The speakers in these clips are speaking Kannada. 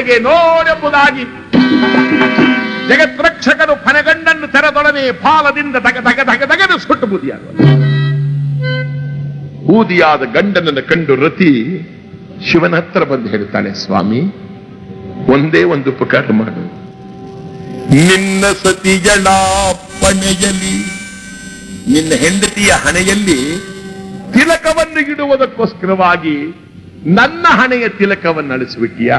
ಕಡೆಗೆ ನೋಡೆಂಬುದಾಗಿ ಜಗತ್ರಕ್ಷಕನು ಫನಗಂಡನ್ನು ತೆರೆದೊಡನೆ ಫಾಲದಿಂದ ದಗ ದಗ ದಗ ದಗದು ಸುಟ್ಟು ಬೂದಿಯಾಗುವ ಬೂದಿಯಾದ ಗಂಡನನ್ನು ಕಂಡು ರತಿ ಶಿವನ ಹತ್ರ ಬಂದು ಹೇಳ್ತಾಳೆ ಸ್ವಾಮಿ ಒಂದೇ ಒಂದು ಉಪಕಾರ ಮಾಡು ನಿನ್ನ ಸತಿಗಳ ಪಣೆಯಲ್ಲಿ ನಿನ್ನ ಹೆಂಡತಿಯ ಹಣೆಯಲ್ಲಿ ತಿಲಕವನ್ನು ಇಡುವುದಕ್ಕೋಸ್ಕರವಾಗಿ ನನ್ನ ಹಣೆಯ ತಿಲಕವನ್ನು ಅಳಿಸಿಬಿಟ್ಟಿಯಾ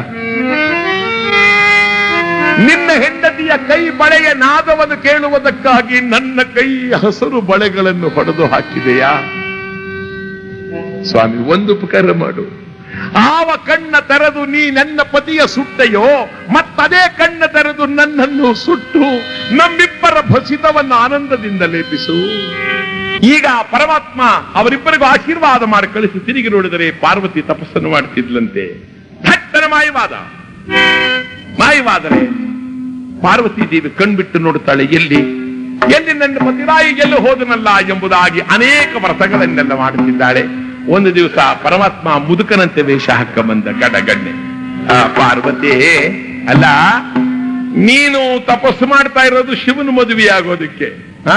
ನಿನ್ನ ಹೆಂಡತಿಯ ಕೈ ಬಳೆಯ ನಾದವನ್ನು ಕೇಳುವುದಕ್ಕಾಗಿ ನನ್ನ ಕೈ ಹಸರು ಬಳೆಗಳನ್ನು ಹೊಡೆದು ಹಾಕಿದೆಯಾ ಸ್ವಾಮಿ ಒಂದು ಉಪಕಾರ ಮಾಡು ಆವ ಕಣ್ಣ ತೆರೆದು ನೀ ನನ್ನ ಪತಿಯ ಸುಟ್ಟೆಯೋ ಮತ್ತದೇ ಕಣ್ಣ ತೆರೆದು ನನ್ನನ್ನು ಸುಟ್ಟು ನಮ್ಮಿಬ್ಬರ ಭಸಿತವನ್ನು ಆನಂದದಿಂದ ಲೇಪಿಸು ಈಗ ಪರಮಾತ್ಮ ಅವರಿಬ್ಬರಿಗೂ ಆಶೀರ್ವಾದ ಮಾಡಿ ಕಳಿಸಿ ತಿರುಗಿ ನೋಡಿದರೆ ಪಾರ್ವತಿ ತಪಸ್ಸನ್ನು ಮಾಡುತ್ತಿದ್ಲಂತೆ ಥಟ್ಟನ ಮಾಯವಾದ ಮಾಯವಾದರೆ ಪಾರ್ವತಿ ದೇವಿ ಕಣ್ಬಿಟ್ಟು ನೋಡುತ್ತಾಳೆ ಎಲ್ಲಿ ಎಲ್ಲಿ ನನ್ನ ಪತಿರಾಯಿ ಎಲ್ಲಿ ಹೋದನಲ್ಲ ಎಂಬುದಾಗಿ ಅನೇಕ ವ್ರತಗಳನ್ನೆಲ್ಲ ಮಾಡುತ್ತಿದ್ದಾಳೆ ಒಂದು ದಿವಸ ಪರಮಾತ್ಮ ಮುದುಕನಂತೆ ವೇಷ ಹಾಕ ಬಂದ ಗಡಗಣ್ಣೆ ಆ ಪಾರ್ವತಿ ಅಲ್ಲ ನೀನು ತಪಸ್ಸು ಮಾಡ್ತಾ ಇರೋದು ಶಿವನ ಮದುವೆಯಾಗೋದಕ್ಕೆ ಆ?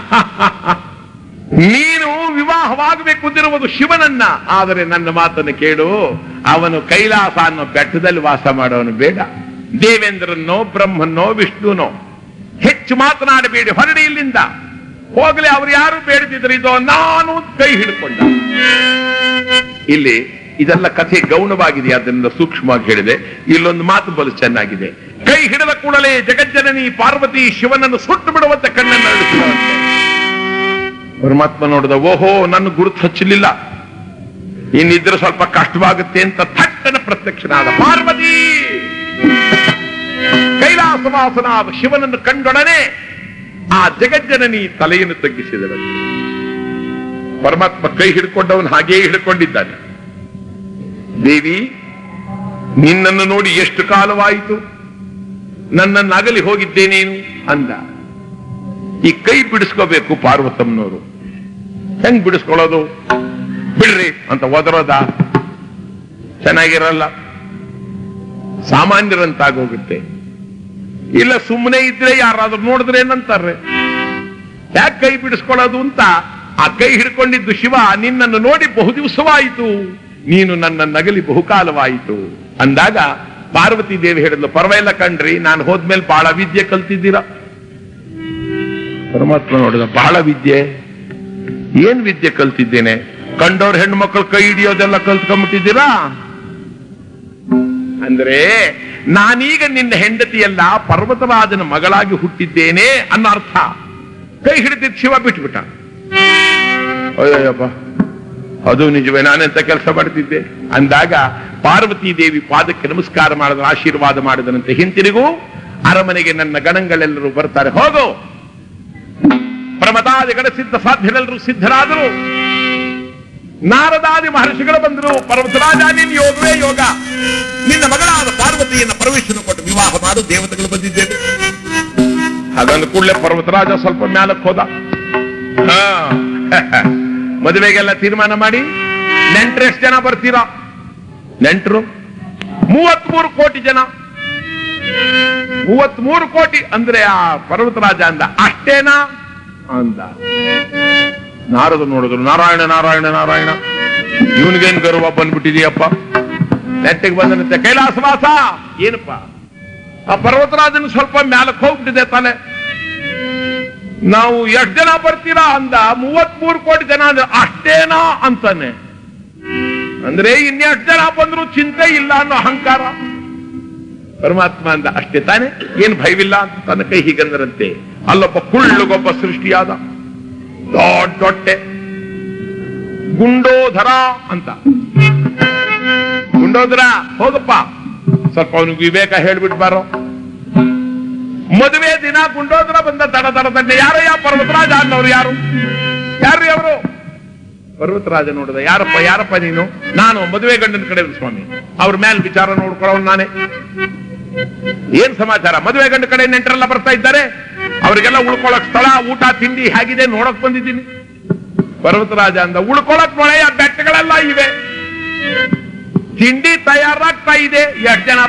ನೀನು ವಿವಾಹವಾಗಬೇಕು ಅಂದಿರುವುದು ಶಿವನನ್ನ ಆದರೆ ನನ್ನ ಮಾತನ್ನು ಕೇಳು ಅವನು ಕೈಲಾಸ ಅನ್ನೋ ಬೆಟ್ಟದಲ್ಲಿ ವಾಸ ಮಾಡೋನು ಬೇಡ ದೇವೇಂದ್ರನೋ ಬ್ರಹ್ಮನೋ ವಿಷ್ಣುನೋ ಹೆಚ್ಚು ಮಾತನಾಡಬೇಡಿ ಹೊರಡಿ ಇಲ್ಲಿಂದ ಹೋಗಲಿ ಅವ್ರು ಯಾರು ಬೇಡದಿದ್ರು ಇದೋ ನಾನು ಕೈ ಹಿಡ್ಕೊಂಡ ಇಲ್ಲಿ ಇದೆಲ್ಲ ಕಥೆ ಗೌಣವಾಗಿದೆ ಅದರಿಂದ ಸೂಕ್ಷ್ಮವಾಗಿ ಹೇಳಿದೆ ಇಲ್ಲೊಂದು ಮಾತು ಬಲು ಚೆನ್ನಾಗಿದೆ ಕೈ ಹಿಡಿದ ಕೂಡಲೇ ಜಗಜ್ಜನನಿ ಪಾರ್ವತಿ ಶಿವನನ್ನು ಸುಟ್ಟು ಬಿಡುವಂತೆ ಕಣ್ಣನ್ನು ಅಳಿಸಿದವಂತೆ ಪರಮಾತ್ಮ ನೋಡಿದ ಓಹೋ ನನ್ನ ಗುರುತು ಹಚ್ಚಲಿಲ್ಲ ಇನ್ನಿದ್ರೆ ಸ್ವಲ್ಪ ಕಷ್ಟವಾಗುತ್ತೆ ಅಂತ ಥಟ್ಟನ ಪ್ರತ್ಯಕ್ಷನಾದ ಪಾರ್ವತಿ ಕೈಲಾಸವಾಸನಾದ ಶಿವನನ್ನು ಕಂಡೊಡನೆ ಆ ಜಗಜ್ಜನನಿ ತಲೆಯನ್ನು ತಗ್ಗಿಸಿದವಂತೆ ಪರಮಾತ್ಮ ಕೈ ಹಿಡ್ಕೊಂಡವನು ಹಾಗೇ ಹಿಡ್ಕೊಂಡಿದ್ದಾನೆ ದೇವಿ ನಿನ್ನನ್ನು ನೋಡಿ ಎಷ್ಟು ಕಾಲವಾಯಿತು ನನ್ನನ್ನು ಅಗಲಿ ಹೋಗಿದ್ದೇನೇನು ಅಂದ ಈ ಕೈ ಬಿಡಿಸ್ಕೋಬೇಕು ಪಾರ್ವತಮ್ಮನವರು ಹೆಂಗ್ ಬಿಡಿಸ್ಕೊಳ್ಳೋದು ಬಿಡ್ರಿ ಅಂತ ಒದರೋದ ಚೆನ್ನಾಗಿರಲ್ಲ ಸಾಮಾನ್ಯರಂತಾಗೋಗುತ್ತೆ ಇಲ್ಲ ಸುಮ್ಮನೆ ಇದ್ರೆ ಯಾರಾದ್ರೂ ನೋಡಿದ್ರೆ ಏನಂತಾರೆ ಯಾಕೆ ಕೈ ಬಿಡಿಸ್ಕೊಳ್ಳೋದು ಅಂತ ಆ ಕೈ ಹಿಡ್ಕೊಂಡಿದ್ದು ಶಿವ ನಿನ್ನನ್ನು ನೋಡಿ ಬಹು ದಿವಸವಾಯಿತು ನೀನು ನನ್ನ ನಗಲಿ ಬಹುಕಾಲವಾಯಿತು ಅಂದಾಗ ಪಾರ್ವತಿ ದೇವಿ ಹೇಳಿದ್ಲು ಪರವಾಗಿಲ್ಲ ಕಣ್ರಿ ನಾನು ಹೋದ್ಮೇಲೆ ಬಹಳ ವಿದ್ಯೆ ಕಲ್ತಿದ್ದೀರಾ ಪರಮಾತ್ಮ ನೋಡಿದ ಬಹಳ ವಿದ್ಯೆ ಏನ್ ವಿದ್ಯೆ ಕಲ್ತಿದ್ದೇನೆ ಕಂಡವ್ರ ಹೆಣ್ಮಕ್ಳು ಕೈ ಹಿಡಿಯೋದೆಲ್ಲ ಕಲ್ತ್ಕೊಂಡ್ಬಿಟ್ಟಿದ್ದೀರಾ ಅಂದ್ರೆ ನಾನೀಗ ನಿನ್ನ ಹೆಂಡತಿಯಲ್ಲ ಪರ್ವತರಾಜನ ಮಗಳಾಗಿ ಹುಟ್ಟಿದ್ದೇನೆ ಅನ್ನೋ ಅರ್ಥ ಕೈ ಹಿಡಿದಿದ್ದು ಶಿವ ಬಿಟ್ಬಿಟ್ಟ ಅಯ್ಯಪ್ಪ ಅದು ನಿಜವೇ ನಾನೆಂತ ಕೆಲಸ ಮಾಡ್ತಿದ್ದೆ ಅಂದಾಗ ಪಾರ್ವತಿ ದೇವಿ ಪಾದಕ್ಕೆ ನಮಸ್ಕಾರ ಮಾಡಿದ ಆಶೀರ್ವಾದ ಮಾಡಿದನಂತೆ ಹಿಂತಿರುಗು ಅರಮನೆಗೆ ನನ್ನ ಗಣಗಳೆಲ್ಲರೂ ಬರ್ತಾರೆ ಹೋಗು ಪ್ರಮದಾದಿಗಳ ಸಿದ್ಧ ಸಾಧ್ಯರೆಲ್ಲರೂ ಸಿದ್ಧರಾದರು ನಾರದಾದಿ ಮಹರ್ಷಿಗಳು ಬಂದರು ಪರ್ವತರಾಜ ನಿನ್ ಯೋಗವೇ ಯೋಗ ನಿನ್ನ ಮಗಳಾದ ಪಾರ್ವತಿಯನ್ನ ಪ್ರವೇಶನ ಕೊಟ್ಟು ವಿವಾಹ ಮಾಡು ದೇವತೆಗಳು ಬಂದಿದ್ದೇವೆ ಅದನ್ನು ಕೂಡಲೇ ಪರ್ವತರಾಜ ಸ್ವಲ್ಪ ಮ್ಯಾಲಕ್ಕೆ ಹೋದ ಹಾ. ಮದುವೆಗೆಲ್ಲ ತೀರ್ಮಾನ ಮಾಡಿ ನೆಂಟ್ರು ಎಷ್ಟು ಜನ ಬರ್ತೀರಾ ನೆಂಟ್ರು ಮೂವತ್ಮೂರು ಕೋಟಿ ಜನ ಮೂವತ್ಮೂರು ಕೋಟಿ ಅಂದ್ರೆ ಆ ಪರ್ವತರಾಜ ಅಂದ ಅಷ್ಟೇನಾ ಅಂದ ನಾರದು ನೋಡಿದ್ರು ನಾರಾಯಣ ನಾರಾಯಣ ನಾರಾಯಣ ಇವನಿಗೇನ್ ಗರ್ವ ಬಂದ್ಬಿಟ್ಟಿದೆಯಪ್ಪ ನೆಟ್ಟಿಗೆ ಬಂದನಂತೆ ಕೈಲಾಸವಾಸ ಏನಪ್ಪ ಆ ಪರ್ವತರಾಜನ ಸ್ವಲ್ಪ ಮ್ಯಾಲಕ್ಕೆ ಹೋಗ್ಬಿಟ್ಟಿದೆ ತಾನೆ ನಾವು ಎಷ್ಟು ಜನ ಬರ್ತೀರಾ ಅಂದ ಮೂವತ್ಮೂರು ಕೋಟಿ ಜನ ಅಂದ್ರೆ ಅಷ್ಟೇನಾ ಅಂತಾನೆ ಅಂದ್ರೆ ಇನ್ನೆಷ್ಟು ಜನ ಬಂದ್ರು ಚಿಂತೆ ಇಲ್ಲ ಅನ್ನೋ ಅಹಂಕಾರ ಪರಮಾತ್ಮ ಅಂದ ಅಷ್ಟೇ ತಾನೆ ಏನ್ ಭಯವಿಲ್ಲ ಅಂತ ತನ್ನ ಕೈ ಹೀಗಂದ್ರಂತೆ ಅಲ್ಲೊಬ್ಬ ಕುಳ್ಳುಗೊಬ್ಬ ಸೃಷ್ಟಿಯಾದ ದೊಡ್ಡ ಹೊಟ್ಟೆ ಗುಂಡೋಧರ ಅಂತ ಗುಂಡೋದರ ಹೋಗಪ್ಪ ಸ್ವಲ್ಪ ಅವನಿಗೆ ವಿವೇಕ ಹೇಳ್ಬಿಟ್ಟು ಬಾರೋ ಮದುವೆ ದಿನ ಗುಂಡೋದರ ಬಂದ ದಡ ದಡ ದಂಡೆ ಯಾರೋ ಯಾವ ಪರ್ವತರಾಜ ಅನ್ನೋರು ಯಾರು ಯಾರು ಅವರು ಪರ್ವತರಾಜ ನೋಡಿದ ಯಾರಪ್ಪ ಯಾರಪ್ಪ ನೀನು ನಾನು ಮದುವೆ ಗಂಡನ ಕಡೆ ಸ್ವಾಮಿ ಅವ್ರ ಮೇಲೆ ವಿಚಾರ ನೋಡ್ಕೊಳ್ಳೋನು ನಾನೇ ಏನ್ ಸಮಾಚಾರ ಮದುವೆ ಗಂಡ ಕಡೆ ನೆಂಟರೆಲ್ಲ ಬರ್ತಾ ಇದ್ದಾರೆ ಅವರಿಗೆಲ್ಲ ಉಳ್ಕೊಳಕ್ ಸ್ಥಳ ಊಟ ತಿಂಡಿ ಹೇಗಿದೆ ನೋಡಕ್ ಬಂದಿದ್ದೀನಿ ಪರ್ವತರಾಜ ಅಂದ ಉಳ್ಕೊಳಕ್ ಮೊಳೆಯ ಬೆಟ್ಟಗಳೆಲ್ಲ ಇವೆ ತಿಂಡಿ ತಯಾರಾಗ್ತಾ ಇದೆ ಎಷ್ಟು ಜನ